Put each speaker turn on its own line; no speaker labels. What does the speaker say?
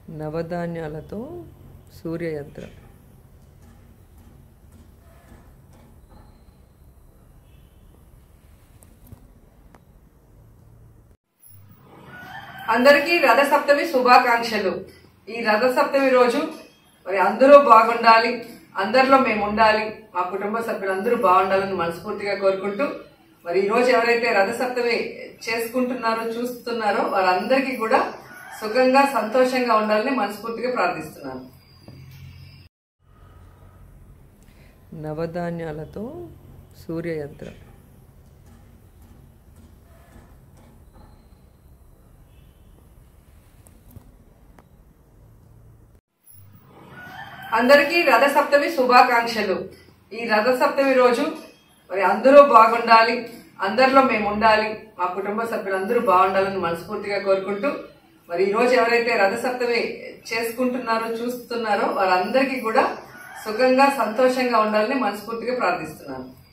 నవధాన్యాలతో సూర్యయంత్రం
అందరికీ రథ సప్తమి శుభాకాంక్షలు ఈ రథ సప్తమి రోజు మరి అందరూ బాగుండాలి అందరిలో మేము ఉండాలి మా కుటుంబ సభ్యులందరూ బాగుండాలని మనస్ఫూర్తిగా కోరుకుంటూ మరి ఈ రోజు ఎవరైతే రథ సప్తమి చేసుకుంటున్నారో చూస్తున్నారో వారందరికీ కూడా సుఖంగా సంతోషంగా ఉండాలని మనస్ఫూర్తిగా ప్రార్థిస్తున్నాను
నవధాన్యాలతో సూర్యయంత్రం
అందరికీ రథ సప్తమి శుభాకాంక్షలు ఈ రథ సప్తమి రోజు మరి అందరూ బాగుండాలి అందరిలో మేము ఉండాలి మా కుటుంబ సభ్యులందరూ బాగుండాలని మనస్ఫూర్తిగా కోరుకుంటూ మరి ఈ రోజు ఎవరైతే రథ సప్తమి చేసుకుంటున్నారో చూస్తున్నారో వారందరికీ కూడా సుఖంగా సంతోషంగా ఉండాలని మనస్ఫూర్తిగా ప్రార్థిస్తున్నాను